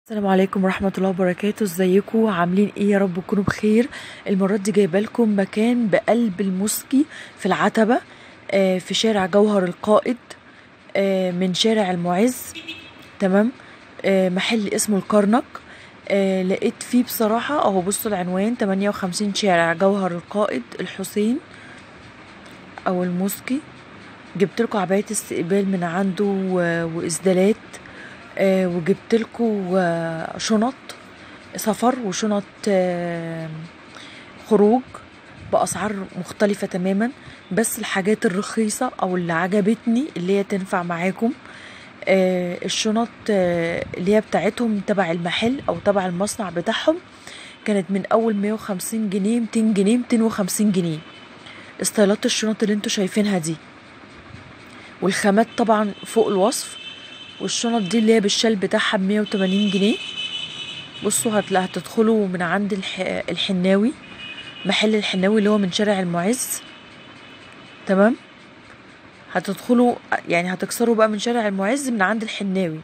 السلام عليكم ورحمة الله وبركاته ازيكم عاملين ايه يا رب تكونوا بخير المرة دي جايبه لكم مكان بقلب المسكي في العتبة آه، في شارع جوهر القائد آه، من شارع المعز تمام آه، محل اسمه الكرنك آه، لقيت فيه بصراحة اهو بصوا العنوان 58 شارع جوهر القائد الحسين او المسكي جبت لكم عباية استقبال من عنده و- واسدالات آه، وجبت لكم شنط سفر وشنط آه، خروج بأسعار مختلفة تماما بس الحاجات الرخيصة أو اللي عجبتني اللي هي تنفع معاكم آه، الشنط آه، اللي هي بتاعتهم تبع المحل أو تبع المصنع بتاعهم كانت من أول 150 جنيه 200 جنيه 250 جنيه استايلات الشنط اللي انتوا شايفينها دي والخامات طبعا فوق الوصف والشنط دي اللي هي بالشال بتاعها ب 180 جنيه بصوا هتلا هتدخلوا من عند الح... الحناوي محل الحناوي اللي هو من شارع المعز تمام هتدخلوا يعني هتكسروا بقى من شارع المعز من عند الحناوي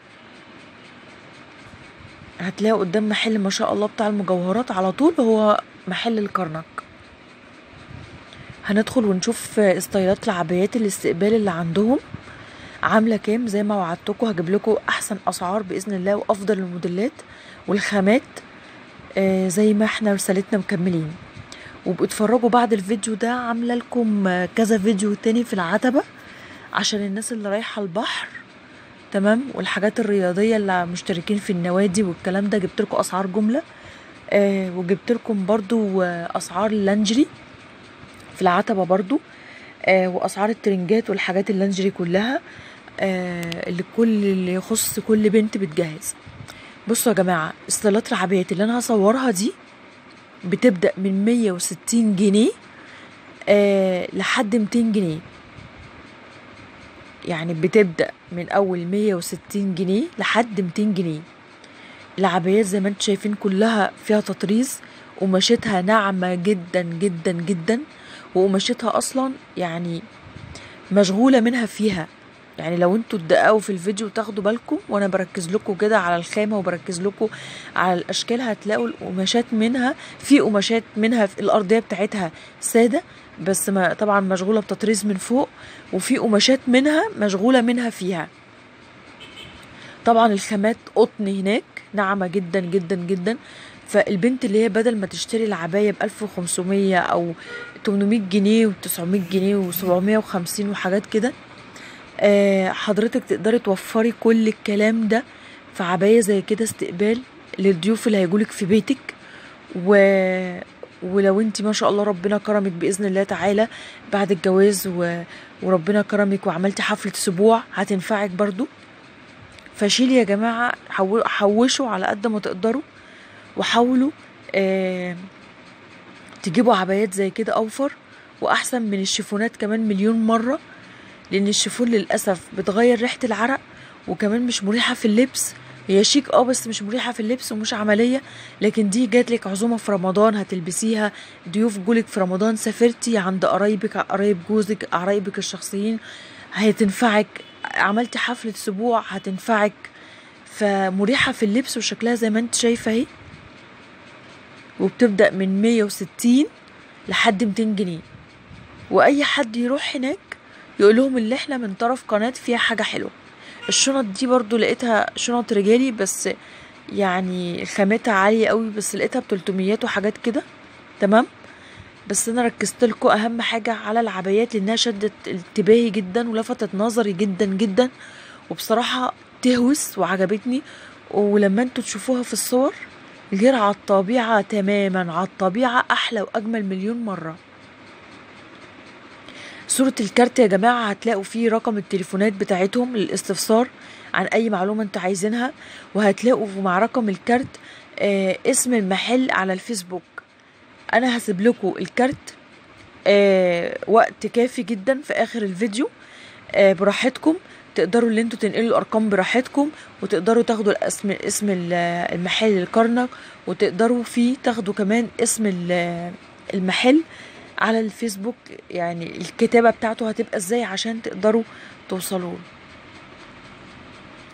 هتلاقوا قدام محل ما شاء الله بتاع المجوهرات على طول هو محل الكرنك هندخل ونشوف ستايلات العبايات الاستقبال اللي عندهم عامله كام زي ما وعدتكم هجيب لكم احسن اسعار باذن الله وافضل الموديلات والخامات آه، زي ما احنا رسالتنا مكملين وبتفرجوا بعد الفيديو ده عامله لكم آه، كذا فيديو تاني في العتبه عشان الناس اللي رايحه البحر تمام والحاجات الرياضيه اللي مشتركين في النوادي والكلام ده جبت لكم اسعار جمله آه وجبت لكم برضو آه، اسعار اللانجري في العتبه برضو آه واسعار الترنجات والحاجات اللانجري كلها آه اللي كل اللي يخص كل بنت بتجهز بصوا يا جماعه استيلات العبايات اللي انا هصورها دي بتبدا من 160 جنيه آه لحد 200 جنيه يعني بتبدا من اول 160 جنيه لحد 200 جنيه العبايات زي ما انتم شايفين كلها فيها تطريز قماشتها ناعمه جدا جدا جدا وقماشتها اصلا يعني مشغوله منها فيها يعني لو انتوا تدققوا في الفيديو تاخدوا بالكم وانا بركز لكم كده على الخامه وبركز لكم على الاشكال هتلاقوا القماشات منها في قماشات منها في الارضيه بتاعتها ساده بس ما طبعا مشغوله بتطريز من فوق وفي قماشات منها مشغوله منها فيها طبعا الخامات قطن هناك ناعمه جدا جدا جدا فالبنت اللي هي بدل ما تشتري العبايه ب 1500 او 800 جنيه و900 جنيه و750 وحاجات كده آه، حضرتك تقدري توفري كل الكلام ده في عباية زي كده استقبال للضيوف اللي هيجولك في بيتك و... ولو انت ما شاء الله ربنا كرمك بإذن الله تعالى بعد الجواز و... وربنا كرمك وعملتي حفلة اسبوع هتنفعك برضو فشيلي يا جماعة حو... حوشوا على قد ما تقدروا وحاولوا آه... تجيبوا عبايات زي كده أوفر وأحسن من الشيفونات كمان مليون مرة لان الشيفون للاسف بتغير ريحه العرق وكمان مش مريحه في اللبس هي شيك اه بس مش مريحه في اللبس ومش عمليه لكن دي جاتلك عزومه في رمضان هتلبسيها ضيوف جولك في رمضان سافرتي عند قرايبك قرايب جوزك قرايبك الشخصيين هتنفعك عملتي حفله اسبوع هتنفعك فمريحه في اللبس وشكلها زي ما انت شايفه اهي وبتبدا من 160 لحد 200 جنيه واي حد يروح هناك يقول لهم اللي احنا من طرف قناة فيها حاجة حلوة الشنط دي برضو لقيتها شنط رجالي بس يعني خامتها عالية قوي بس لقيتها بتلتميات وحاجات كده تمام بس انا ركزت لكم اهم حاجة على العبايات لانها شدت انتباهي جدا ولفتت نظري جدا جدا وبصراحة تهوس وعجبتني ولما انتوا تشوفوها في الصور غير على الطبيعة تماما على الطبيعة احلى واجمل مليون مرة صورة الكارت يا جماعة هتلاقوا فيه رقم التليفونات بتاعتهم للاستفسار عن أي معلومة انتوا عايزينها وهتلاقوا مع رقم الكارت آه اسم المحل على الفيسبوك أنا هسيب لكم الكارت آه وقت كافي جدا في آخر الفيديو آه براحتكم تقدروا اللي انتوا تنقلوا الارقام براحتكم وتقدروا تاخدوا الاسم اسم ال- المحل الكرنك وتقدروا فيه تاخدوا كمان اسم ال- المحل على الفيسبوك يعني الكتابة بتاعته هتبقى ازاي عشان تقدروا توصلوا له.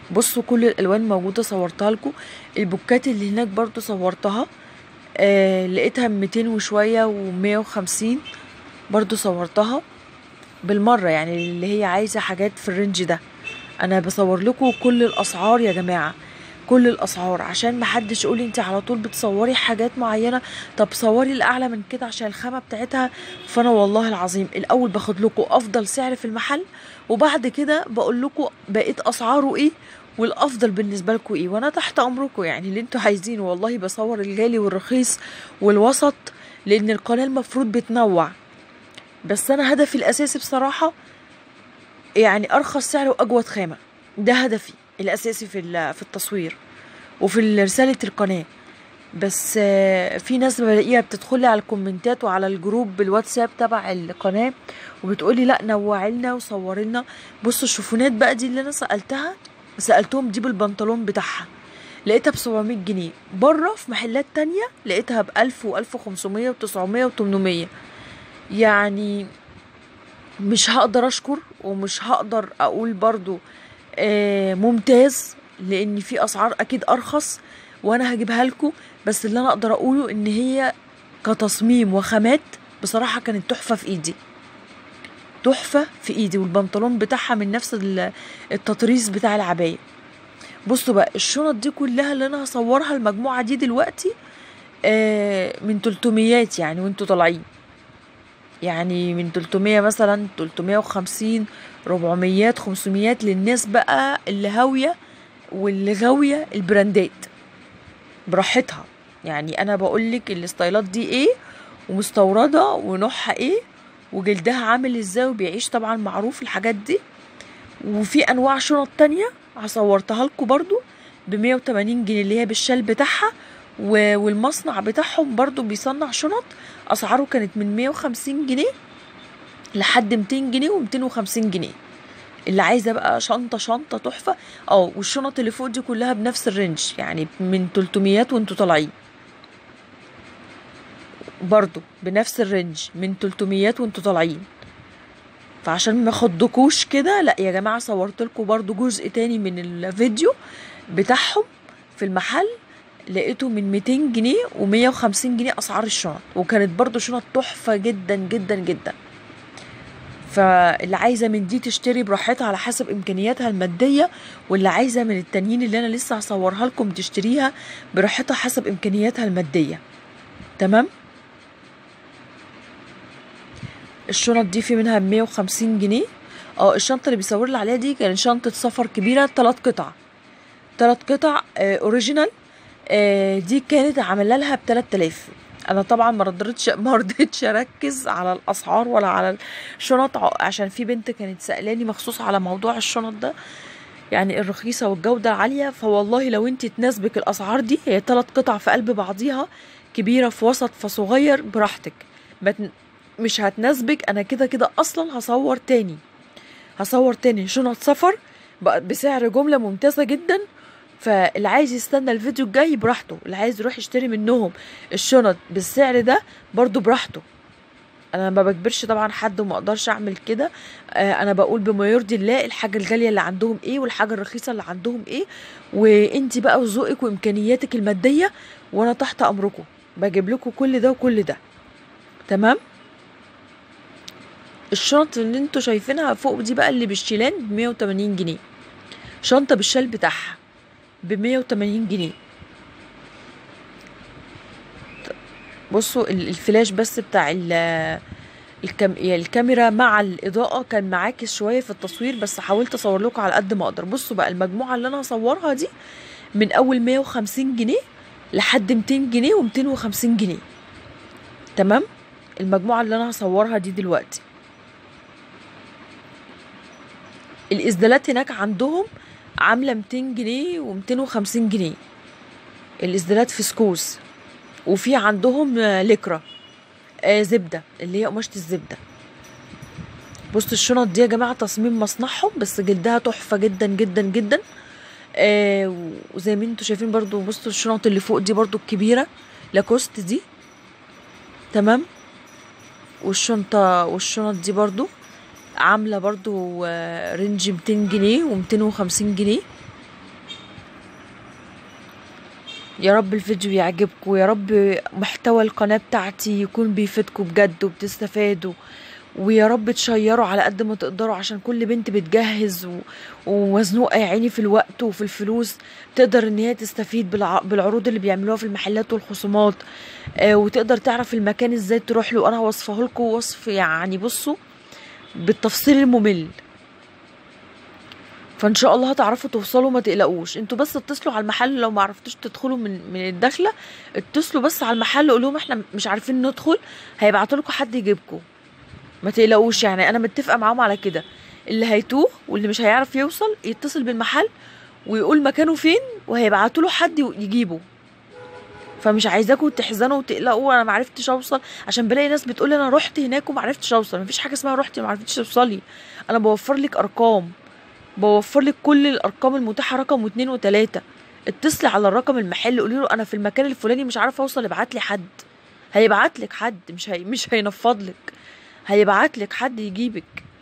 بصوا كل الالوان موجوده صورتها لكم البوكات اللي هناك برضو صورتها آه لقيتها 200 وشويه و150 برضو صورتها بالمره يعني اللي هي عايزه حاجات في الرينج ده انا بصور لكم كل الاسعار يا جماعه كل الاسعار عشان محدش يقول انت على طول بتصوري حاجات معينه طب صوري الاعلى من كده عشان الخامه بتاعتها فانا والله العظيم الاول باخد لكم افضل سعر في المحل وبعد كده بقول لكم بقيت اسعاره ايه والافضل بالنسبه لكم ايه وانا تحت امركم يعني اللي انتوا عايزينه والله بصور الغالي والرخيص والوسط لان القناه المفروض بتنوع بس انا هدفي الاساسي بصراحه يعني ارخص سعر واجود خامه ده هدفي الاساسي في ال- في التصوير وفي رساله القناه بس آه، في ناس بلاقيها بتدخلي على الكومنتات وعلى الجروب الواتساب تبع القناه وبتقولي لا نوعي لنا وصوري لنا بصوا الشوفونات بقى دي اللي انا سالتها سالتهم دي بالبنطلون بتاعها لقيتها ب 700 جنيه بره في محلات تانية لقيتها ب 1000 و 1500 و 900 و 800 يعني مش هقدر اشكر ومش هقدر اقول برضو آه ممتاز لان في اسعار اكيد ارخص وانا هجيبها لكم بس اللي انا اقدر اقوله ان هي كتصميم وخامات بصراحه كانت تحفه في ايدي تحفه في ايدي والبنطلون بتاعها من نفس ال- التطريز بتاع العبايه بصوا بقى الشنط دي كلها اللي انا هصورها المجموعه دي دلوقتي آه من 300 يعني وانتوا طالعين يعني من 300 مثلا 350 400 500 للناس بقى اللي هاويه واللي غاويه البراندات براحتها يعني انا بقول لك الستايلات دي ايه ومستورده ونوعها ايه وجلدها عامل ازاي وبيعيش طبعا معروف الحاجات دي وفي انواع شنط تانية صورتها لكم برضو ب 180 جنيه اللي هي بالشال بتاعها و- والمصنع بتاعهم برضو بيصنع شنط اسعاره كانت من 150 جنيه لحد 200 جنيه و250 جنيه اللي عايزه بقى شنطه شنطه تحفه اه والشنط اللي فوق دي كلها بنفس الرينج يعني من 300 وانتوا طالعين برضو بنفس الرينج من 300 وانتوا طالعين فعشان ما خضكوش كده لا يا جماعه صورت لكم برضو جزء تاني من الفيديو بتاعهم في المحل لقيته من 200 جنيه و150 جنيه اسعار الشنط وكانت برضو شنط تحفه جدا جدا جدا فاللي عايزه من دي تشتري براحتها على حسب امكانياتها الماديه واللي عايزه من التانيين اللي انا لسه هصورها لكم تشتريها براحتها حسب امكانياتها الماديه تمام الشنط دي في منها 150 جنيه اه الشنطه اللي بيصور لي عليها دي كانت شنطه سفر كبيره ثلاث قطع ثلاث قطع آه اوريجينال آه دي كانت عامله لها ب 3000 انا طبعا ما رضيتش ما رضيتش اركز على الاسعار ولا على الشنط ع- عشان في بنت كانت سالاني مخصوص على موضوع الشنط ده يعني الرخيصه والجوده العاليه فوالله لو انت تناسبك الاسعار دي هي ثلاث قطع في قلب بعضيها كبيره في وسط فصغير براحتك ما تن- مش هتناسبك انا كده كده اصلا هصور تاني هصور تاني شنط سفر بقى بسعر جمله ممتازه جدا فاللي عايز يستنى الفيديو الجاي براحته اللي عايز يروح يشتري منهم الشنط بالسعر ده برضو براحته انا ما بجبرش طبعا حد وما اقدرش اعمل كده آه انا بقول بما يرضي الله الحاجه الغاليه اللي عندهم ايه والحاجه الرخيصه اللي عندهم ايه وانت بقى وذوقك وامكانياتك الماديه وانا تحت امركم بجيب لكم كل ده وكل ده تمام الشنط اللي انتوا شايفينها فوق دي بقى اللي بالشيلان ب 180 جنيه شنطه بالشال بتاعها ب 180 جنيه بصوا ال- الفلاش بس بتاع ال- الكام... يعني الكاميرا مع الإضاءة كان معاكس شوية في التصوير بس حاولت أصور لكم على قد ما أقدر بصوا بقى المجموعة اللي أنا هصورها دي من أول 150 جنيه لحد 200 جنيه و250 جنيه تمام المجموعة اللي أنا هصورها دي دلوقتي الإسدالات هناك عندهم عاملة 200 جنيه و250 جنيه الإسدالات في سكوز وفي عندهم آه، لكرة آه زبدة اللي هي قماشة الزبدة بصوا الشنط دي يا جماعة تصميم مصنعهم بس جلدها تحفة جدا جدا جدا آه وزي ما انتوا شايفين برضو بصوا الشنط اللي فوق دي برضو الكبيرة لاكوست دي تمام والشنطة والشنط دي برضو عاملة برضو آه، رينج 200 جنيه و250 جنيه يا رب الفيديو يعجبكم ويا رب محتوى القناة بتاعتي يكون بيفيدكم بجد وبتستفادوا ويا رب تشيروا على قد ما تقدروا عشان كل بنت بتجهز و... ومزنوقة يا عيني في الوقت وفي الفلوس تقدر ان هي تستفيد بالع... بالعروض اللي بيعملوها في المحلات والخصومات آه وتقدر تعرف المكان ازاي تروح له انا هوصفه لكم وصف يعني بصوا بالتفصيل الممل فان شاء الله هتعرفوا توصلوا ما تقلقوش انتوا بس اتصلوا على المحل لو ما عرفتوش تدخلوا من من الدخله اتصلوا بس على المحل قولوا لهم احنا مش عارفين ندخل هيبعتوا لكم حد يجيبكم ما تقلقوش يعني انا متفقه معاهم على كده اللي هيتوه واللي مش هيعرف يوصل يتصل بالمحل ويقول مكانه فين وهيبعتوا له حد يجيبه فمش عايزاكم تحزنوا وتقلقوا انا ما عرفتش اوصل عشان بلاقي ناس بتقول انا رحت هناك وما عرفتش اوصل مفيش حاجه اسمها رحتي وما عرفتش توصلي انا بوفر لك ارقام بوفر لك كل الارقام المتاحه رقم واثنين وثلاثه اتصلي على الرقم المحل قولي له انا في المكان الفلاني مش عارفه اوصل ابعت لي حد هيبعت لك حد مش هي مش هينفض لك هيبعت لك حد يجيبك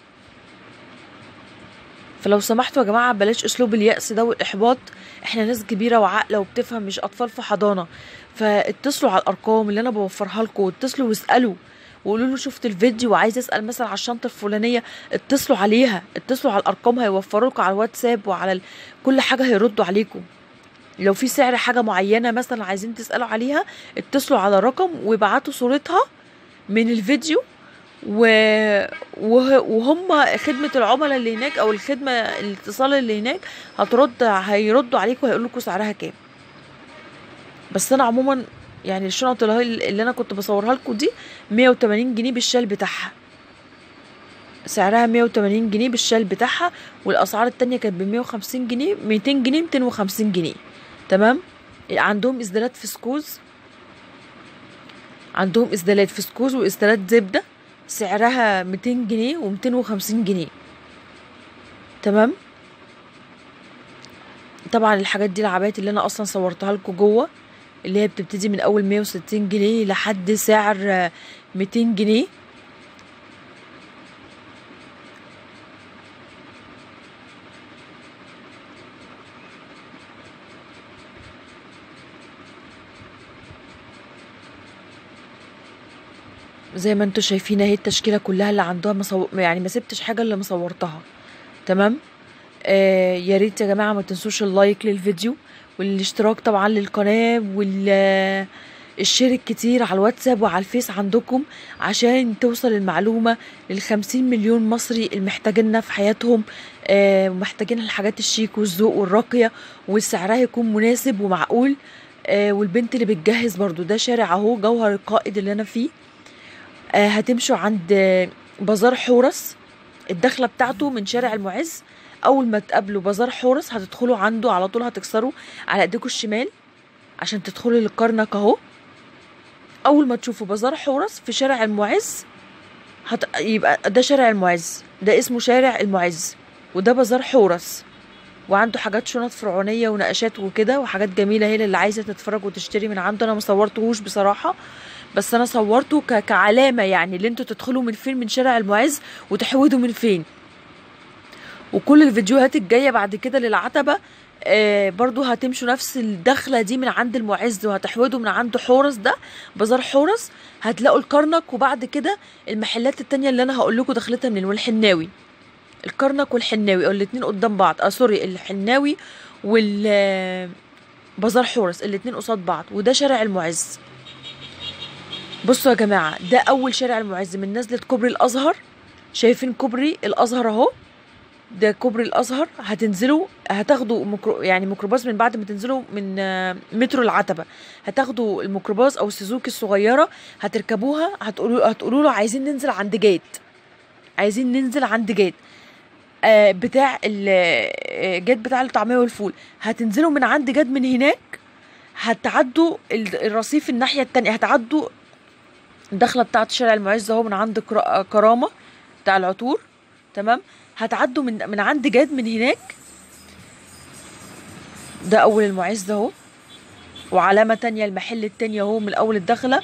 فلو سمحتوا يا جماعه بلاش اسلوب اليأس ده والاحباط احنا ناس كبيره وعاقله وبتفهم مش اطفال في حضانه فاتصلوا على الارقام اللي انا بوفرها لكم واتصلوا واسالوا وقولوا له شفت الفيديو وعايز اسال مثلا على الشنطه الفلانيه اتصلوا عليها اتصلوا على الارقام هيوفروا لكم على الواتساب وعلى ال... كل حاجه هيردوا عليكم لو في سعر حاجه معينه مثلا عايزين تسالوا عليها اتصلوا على الرقم وابعتوا صورتها من الفيديو و... وهم خدمة العملاء اللي هناك أو الخدمة الاتصال اللي هناك هترد هيردوا عليكم وهيقولوا لكم سعرها كام بس أنا عموما يعني الشنط اللي, اللي أنا كنت بصورها لكم دي مية وتمانين جنيه بالشال بتاعها سعرها مية وتمانين جنيه بالشال بتاعها والأسعار التانية كانت بمية وخمسين جنيه ميتين جنيه ميتين وخمسين جنيه تمام عندهم إسدالات فسكوز عندهم إسدالات فسكوز وإسدالات زبدة سعرها 200 جنيه و250 جنيه تمام طبعا الحاجات دي العبايات اللي انا اصلا صورتها لكم جوه اللي هي بتبتدي من اول 160 جنيه لحد سعر 200 جنيه زي ما انتوا شايفين اهي التشكيله كلها اللي عندها مصو... يعني ما سبتش حاجه اللي مصورتها تمام آه يا ريت يا جماعه ما تنسوش اللايك للفيديو والاشتراك طبعا للقناه وال الشير الكتير على الواتساب وعلى الفيس عندكم عشان توصل المعلومة للخمسين مليون مصري المحتاجيننا في حياتهم آه ومحتاجين الحاجات الشيك والذوق والراقية وسعرها يكون مناسب ومعقول آه والبنت اللي بتجهز برضو ده شارع اهو جوهر القائد اللي انا فيه آه هتمشوا عند بازار حورس الدخله بتاعته من شارع المعز اول ما تقابلوا بازار حورس هتدخلوا عنده على طول هتكسروا على ايديكم الشمال عشان تدخلوا للكرنك اهو اول ما تشوفوا بازار حورس في شارع المعز هت... يبقى ده شارع المعز ده اسمه شارع المعز وده بازار حورس وعنده حاجات شنط فرعونيه ونقشات وكده وحاجات جميله هي اللي عايزه تتفرج وتشتري من عنده انا ما صورتهوش بصراحه بس انا صورته ك... كعلامه يعني اللي انتوا تدخلوا من فين من شارع المعز وتحودوا من فين وكل الفيديوهات الجايه بعد كده للعتبه آه برضو هتمشوا نفس الدخلة دي من عند المعز وهتحودوا من عند حورس ده بازار حورس هتلاقوا الكرنك وبعد كده المحلات التانية اللي انا هقول لكم دخلتها منين والحناوي الكرنك والحناوي او الاتنين قدام بعض اه سوري الحناوي وال بازار حورس الاتنين قصاد بعض وده شارع المعز بصوا يا جماعة ده أول شارع المعز من نزلة كوبري الأزهر شايفين كوبري الأزهر أهو ده كوبري الأزهر هتنزلوا هتاخدوا مكرو يعني ميكروباص من بعد ما تنزلوا من مترو العتبة هتاخدوا الميكروباص أو السوزوكي الصغيرة هتركبوها هتقولوا هتقولوا له عايزين ننزل عند جيت عايزين ننزل عند جيت آه بتاع الجيت بتاع الطعمية والفول هتنزلوا من عند جد من هناك هتعدوا الرصيف الناحية التانية هتعدوا الدخله بتاعت شارع المعز اهو من عند كرامه بتاع العطور تمام هتعدوا من من عند جاد من هناك ده اول المعز اهو وعلامه تانية المحل التاني اهو من اول الدخله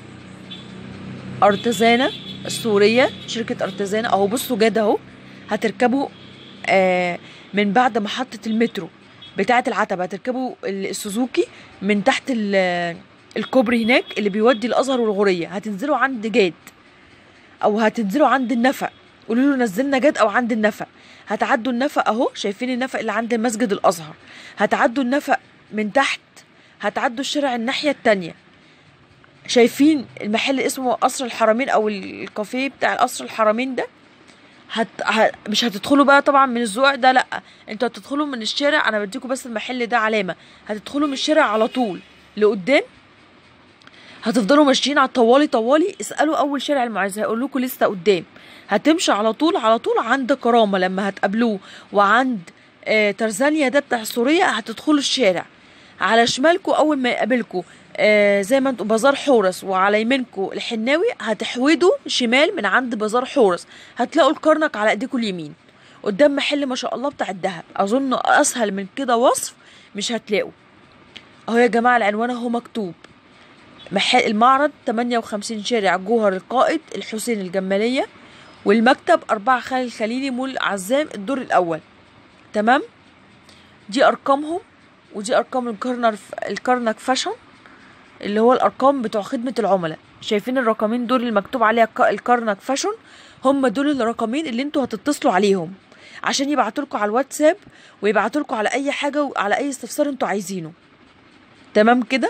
ارتزانة السورية شركة ارتزانة اهو بصوا جاد اهو هتركبوا آه من بعد محطة المترو بتاعه العتبه هتركبوا ال- السوزوكي من تحت ال- الكوبري هناك اللي بيودي الازهر والغوريه هتنزلوا عند جاد او هتنزلوا عند النفق قولوا له نزلنا جاد او عند النفق هتعدوا النفق اهو شايفين النفق اللي عند مسجد الازهر هتعدوا النفق من تحت هتعدوا الشارع الناحيه التانية شايفين المحل اسمه قصر الحرمين او ال- الكافيه بتاع قصر الحرمين ده هت... ه... مش هتدخلوا بقى طبعا من الزقاق ده لا انتوا هتدخلوا من الشارع انا بديكوا بس المحل ده علامه هتدخلوا من الشارع على طول لقدام هتفضلوا ماشيين على طوالي طوالي اسالوا اول شارع المعز هيقول لكم لسه قدام هتمشي على طول على طول عند كرامه لما هتقابلوه وعند آه ترزانيا ده بتاع سوريا هتدخلوا الشارع على شمالكم اول ما يقابلكم آه زي ما انتوا بازار حورس وعلى يمينكم الحناوي هتحودوا شمال من عند بازار حورس هتلاقوا الكرنك على ايديكم اليمين قدام محل ما شاء الله بتاع الدهب اظن اسهل من كده وصف مش هتلاقوا اهو يا جماعه العنوان اهو مكتوب محل المعرض 58 شارع جوهر القائد الحسين الجمالية والمكتب أربعة خالد الخليلي مول عزام الدور الأول تمام دي أرقامهم ودي أرقام الكرنر الكرنك فاشن اللي هو الأرقام بتوع خدمة العملاء شايفين الرقمين دول اللي مكتوب عليها ك- الكرنك فاشن هم دول الرقمين اللي انتوا هتتصلوا عليهم عشان يبعتوا لكم على الواتساب ويبعتوا لكم على أي حاجة وعلى أي استفسار انتوا عايزينه تمام كده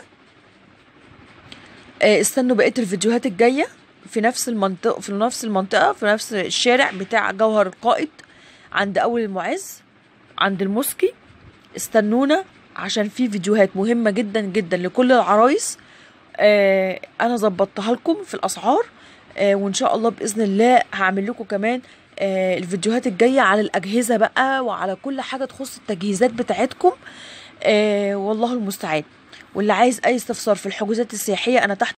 آه، استنوا بقيه الفيديوهات الجايه في نفس المنطقه في نفس المنطقه في نفس الشارع بتاع جوهر القائد عند اول المعز عند المسكي استنونا عشان في فيديوهات مهمه جدا جدا لكل العرايس آه انا ظبطتها لكم في الاسعار آه وان شاء الله باذن الله هعمل لكم كمان آه الفيديوهات الجايه على الاجهزه بقى وعلى كل حاجه تخص التجهيزات بتاعتكم آه والله المستعان واللي عايز اي استفسار في الحجوزات السياحيه انا تحت